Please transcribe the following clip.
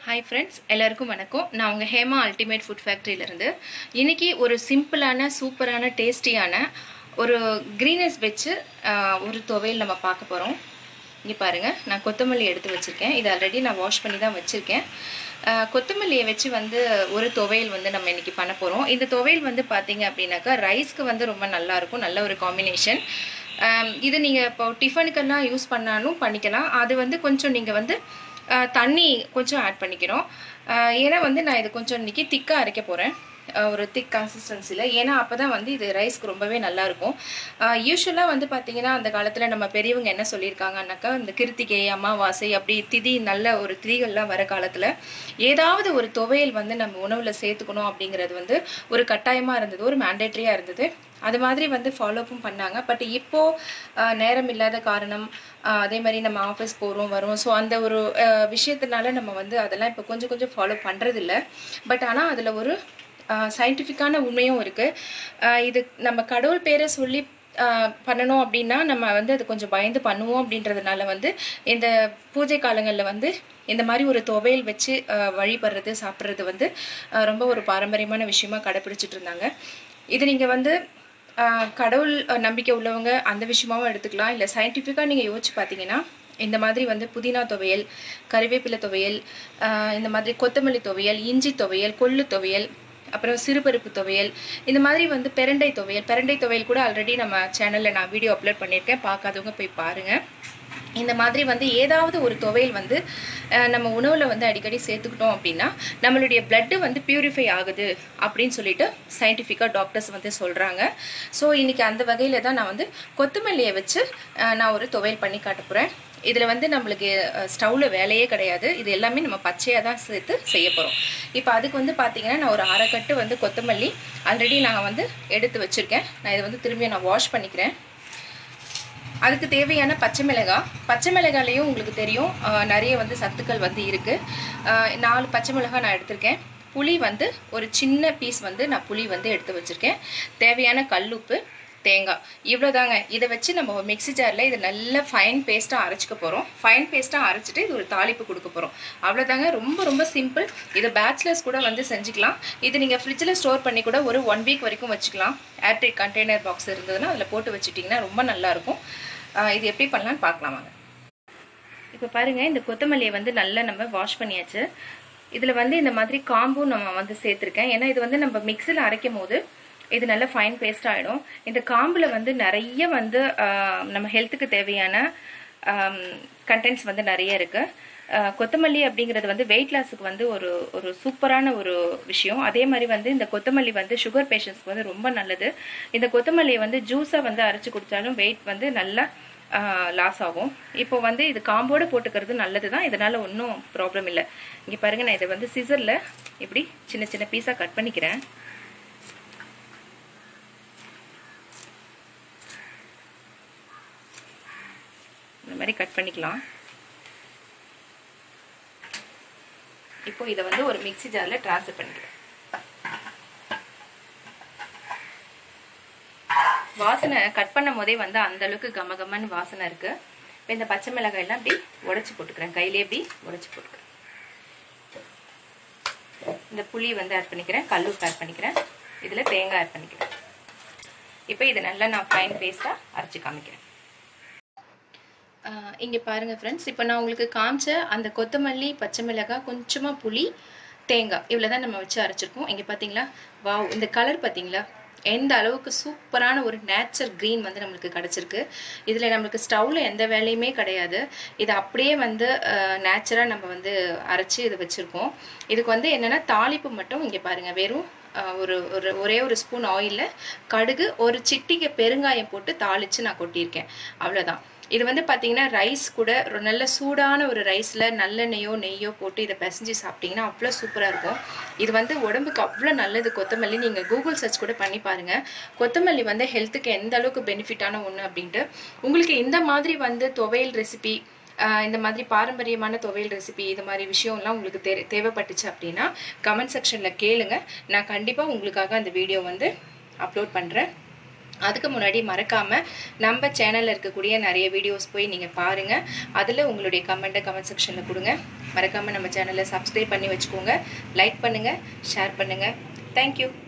hi friends எல்லாருக்கும் வணக்கம் நான் உங்கள் ஹேமா அல்டிமேட் ஃபுட் ஃபேக்ட்ரியிலேருந்து இன்னைக்கு ஒரு சிம்பிளான சூப்பரான டேஸ்டியான ஒரு க்ரீனஸ் வச்சு ஆஹ், ஒரு துவையல் நம்ம பார்க்க போகிறோம் இங்கே பாருங்கள் நான் கொத்தமல்லி எடுத்து வச்சுருக்கேன் இது ஆல்ரெடி நான் வாஷ் பண்ணி தான் வச்சுருக்கேன் ஆஹ், கொத்தமல்லியை வச்சு வந்து ஒரு துவையல் வந்து நம்ம இன்னைக்கு பண்ண போகிறோம் இந்த துவையல் வந்து பார்த்தீங்க அப்படின்னாக்கா ரைஸ்க்கு வந்து ரொம்ப நல்லா இருக்கும் நல்ல ஒரு காம்பினேஷன் இது நீங்கள் இப்போ டிஃபனுக்கெல்லாம் யூஸ் பண்ணாலும் பண்ணிக்கலாம் அது வந்து கொஞ்சம் நீங்கள் வந்து ஆஹ் தண்ணி கொஞ்சம் ஆட் பண்ணிக்கிறோம் ஆஹ் ஏன்னா வந்து நான் இது கொஞ்சம் இன்னைக்கு திக்காக அரைக்க போகிறேன் ஒரு திக் கன்சிஸ்டன்சியில் ஏன்னா அப்போ தான் வந்து இது ரைஸ்க்கு ரொம்பவே நல்லா இருக்கும் யூஸ்வலாக வந்து பார்த்தீங்கன்னா அந்த காலத்தில் நம்ம பெரியவங்க என்ன சொல்லியிருக்காங்கன்னாக்கா இந்த கிருத்திகை அமாவாசை அப்படி திதி நல்ல ஒரு திதிகள்லாம் வர காலத்தில் ஏதாவது ஒரு துவையல் வந்து நம்ம உணவில் சேர்த்துக்கணும் அப்படிங்கிறது வந்து ஒரு கட்டாயமாக இருந்தது ஒரு மேண்டேட்ரியாக இருந்தது அது மாதிரி வந்து ஃபாலோப்பும் பண்ணாங்க பட் இப்போ ஆஹ் நேரம் இல்லாத காரணம் ஆஹ் அதே மாதிரி நம்ம ஆஃபீஸ் போகிறோம் வரோம் ஸோ அந்த ஒரு ஆஹ் விஷயத்தினால நம்ம வந்து அதெல்லாம் இப்போ கொஞ்சம் கொஞ்சம் ஃபாலோ பண்ணுறதில்ல பட் ஆனால் அதில் ஒரு சயின்டிஃபிக்கான உண்மையும் இருக்குது இது நம்ம கடவுள் பேரை சொல்லி ஆஹ் பண்ணணும் அப்படின்னா நம்ம வந்து அது கொஞ்சம் பயந்து பண்ணுவோம் அப்படின்றதுனால வந்து இந்த பூஜை காலங்களில் வந்து இந்த மாதிரி ஒரு துவையல் வச்சு ஆஹ் வழிபடுறது சாப்பிட்றது வந்து ஆஹ் ரொம்ப ஒரு பாரம்பரியமான விஷயமா கடைப்பிடிச்சிட்டு இருந்தாங்க இது நீங்கள் வந்து ஆஹ் கடவுள் அஹ் நம்பிக்கை உள்ளவங்க அந்த விஷயமாவும் எடுத்துக்கலாம் இல்லை சயின்டிஃபிக்காக நீங்கள் யோசிச்சு பார்த்தீங்கன்னா இந்த மாதிரி வந்து புதினா துவையல் கறிவேப்பிலை துவையல் ஆஹ் இந்த மாதிரி கொத்தமல்லி துவையல் இஞ்சி துவையல் கொள்ளு துவையல் அப்புறம் சிறுபருப்பு துவையல் இந்த மாதிரி வந்து பெரண்டை துவையல் பெரண்டை துவையல் கூட ஆல்ரெடி நம்ம சேனலில் நான் வீடியோ அப்லோட் பண்ணியிருக்கேன் பார்க்காதவங்க போய் பாருங்கள் இந்த மாதிரி வந்து ஏதாவது ஒரு துவையல் வந்து அஹ், நம்ம உணவில் வந்து அடிக்கடி சேர்த்துக்கிட்டோம் அப்படின்னா நம்மளுடைய பிளட்டு வந்து பியூரிஃபை ஆகுது அப்படின்னு சொல்லிட்டு சயின்டிஃபிக்காக டாக்டர்ஸ் வந்து சொல்கிறாங்க ஸோ இன்னைக்கு அந்த வகையில் தான் நான் வந்து கொத்தமல்லியை வச்சு அஹ், நான் ஒரு துவையல் பண்ணி காட்ட போகிறேன் இதில் வந்து நம்மளுக்கு ஸ்டவ்வில் வேலையே கிடையாது இது எல்லாமே நம்ம பச்சையாக தான் சேர்த்து செய்ய போகிறோம் இப்போ அதுக்கு வந்து பார்த்தீங்கன்னா நான் ஒரு அரைக்கட்டு வந்து கொத்தமல்லி ஆல்ரெடி நான் வந்து எடுத்து வச்சுருக்கேன் நான் இதை வந்து திரும்பி நான் வாஷ் பண்ணிக்கிறேன் அதுக்கு தேவையான பச்சை மிளகாய் பச்சை மிளகாலையும் உங்களுக்கு தெரியும் ஆஹ் நிறைய வந்து சத்துக்கள் வந்து இருக்குது நாலு பச்சை மிளகாய் நான் எடுத்திருக்கேன் புளி வந்து ஒரு சின்ன பீஸ் வந்து நான் புளி வந்து எடுத்து வச்சுருக்கேன் தேவையான கல்லுப்பு தேங்காய் இவ்வளோதாங்க இதை வச்சு நம்ம ஒரு மிக்ஸி ஜாரில் இது நல்ல ஃபைன் பேஸ்ட்டாக அரைச்சிக்க போகிறோம் ஃபைன் பேஸ்ட்டாக அரைச்சிட்டு இது ஒரு தாளிப்பு கொடுக்க போகிறோம் அவ்வளோதாங்க ரொம்ப ரொம்ப சிம்பிள் இது பேச்சுலர்ஸ் கூட வந்து செஞ்சுக்கலாம் இது நீங்கள் ஃப்ரிட்ஜில் ஸ்டோர் பண்ணி கூட ஒரு ஒன் வீக் வரைக்கும் வச்சுக்கலாம் ஏர்டைட் கண்டெய்னர் பாக்ஸ் இருந்ததுன்னா அதில் போட்டு வச்சுட்டிங்கன்னா ரொம்ப நல்லாயிருக்கும் ஆஹ் இது எப்படி பண்ணலான்னு பார்க்கலாம் வாங்க இப்போ பாருங்க இந்த கொத்தமல்லியை வந்து நல்லா நம்ம வாஷ் பண்ணியாச்சு இதில் வந்து இந்த மாதிரி காம்பும் நம்ம வந்து சேர்த்துருக்கேன் ஏன்னா இது வந்து நம்ம மிக்சியில் அரைக்கும் போது இது நல்ல ஃபைன் பேஸ்ட் ஆகிடும் இந்த காம்பில் வந்து நிறைய வந்து ஆஹ், நம்ம ஹெல்த்துக்கு தேவையான கண்டென்ட்ஸ் வந்து நிறைய இருக்குது கொத்தமல்லி அப்படிங்கிறது வந்து வெயிட் லாஸுக்கு வந்து ஒரு ஒரு சூப்பரான ஒரு விஷயம் அதே மாதிரி வந்து இந்த கொத்தமல்லி வந்து சுகர் பேஷண்ட்ஸ்க்கு வந்து ரொம்ப நல்லது இந்த கொத்தமல்லியை வந்து ஜூஸாக வந்து அரைச்சி குடித்தாலும் வெயிட் வந்து நல்லா லாஸ் ஆகும் இப்போ வந்து இது காம்போடு போட்டுக்கிறது நல்லது தான் இதனால் ஒன்றும் ப்ராப்ளம் இல்லை இங்கே பாருங்கள் நான் இதை வந்து சிசரில் இப்படி சின்ன சின்ன பீஸாக கட் பண்ணிக்கிறேன் இந்த மாதிரி கட் பண்ணிக்கலாம் இப்போ இதை வந்து ஒரு மிக்ஸி ஜாரில் ட்ரான்ஸ்ஃபர் பண்ணிக்கிறேன் வாசனை கட் பண்ணும் போதே வந்து அந்த அளவுக்கு கம கமன்னு வாசனை இருக்கு இப்போ இந்த பச்சை மிளகாய் எல்லாம் இப்படி உடைச்சு போட்டுக்கிறேன் கையிலே இப்படி உடைச்சு போட்டுக்கிறேன் இந்த புளி வந்து ஆட் பண்ணிக்கிறேன் கல்லுப்பு ஆட் பண்ணிக்கிறேன் இதில் தேங்காய் ஆட் பண்ணிக்கிறேன் இப்போ இதை நல்லா நான் ஃபைன் பேஸ்ட்டாக அரைச்சி காமிக்கிறேன் இங்கே பாருங்கள் ஃப்ரெண்ட்ஸ் இப்போ நான் உங்களுக்கு காமிச்ச அந்த கொத்தமல்லி பச்சை மிளகாய் கொஞ்சமாக புளி தேங்காய் இவ்வளோ தான் நம்ம வச்சு அரைச்சிருக்கோம் இங்கே பார்த்தீங்களா வாவ் இந்த கலர் பார்த்தீங்களா எந்த அளவுக்கு சூப்பரான ஒரு நேச்சர் க்ரீன் வந்து நம்மளுக்கு கிடச்சிருக்கு இதில் நம்மளுக்கு ஸ்டவ்வில் எந்த வேலையுமே கிடையாது இது அப்படியே வந்து நேச்சராக நம்ம வந்து அரைச்சி இதை வச்சுருக்கோம் இதுக்கு வந்து என்னென்னா தாளிப்பு மட்டும் இங்கே பாருங்கள் வெறும் அஹ், ஒரு ஒரு ஒரே ஒரு ஸ்பூன் ஆயிலில் கடுகு ஒரு சிட்டிகை பெருங்காயம் போட்டு தாளித்து நான் கொட்டியிருக்கேன் அவ்வளோதான் இது வந்து பார்த்தீங்கன்னா ரைஸ் கூட ஒரு நல்ல சூடான ஒரு ரைஸில் நல்லெண்ணெயோ நெய்யோ போட்டு இதை பிசைஞ்சு சாப்பிட்டீங்கன்னா அவ்வளோ சூப்பராக இருக்கும் இது வந்து உடம்புக்கு அவ்வளோ நல்லது கொத்தமல்லி நீங்கள் கூகுள் சர்ச் கூட பண்ணி பாருங்கள் கொத்தமல்லி வந்து ஹெல்த்துக்கு எந்த அளவுக்கு பெனிஃபிட்டான ஒன்று அப்படின்ட்டு உங்களுக்கு இந்த மாதிரி வந்து துவையல் ரெசிபி இந்த மாதிரி பாரம்பரியமான துவையல் ரெசிபி இது மாதிரி விஷயம்லாம் உங்களுக்கு தே தேவைப்பட்டுச்சு அப்படின்னா கமெண்ட் செக்ஷனில் கேளுங்க நான் கண்டிப்பாக உங்களுக்காக அந்த வீடியோ வந்து அப்லோட் பண்ணுறேன் அதுக்கு முன்னாடி மறக்காமல் நம்ம சேனலில் இருக்கக்கூடிய நிறைய வீடியோஸ் போய் நீங்கள் பாருங்கள் அதில் உங்களுடைய கமெண்ட்டை கமெண்ட் செக்ஷனில் கொடுங்க மறக்காமல் நம்ம சேனலை சப்ஸ்கிரைப் பண்ணி வச்சுக்கோங்க லைக் பண்ணுங்கள் ஷேர் பண்ணுங்கள் தேங்க்யூ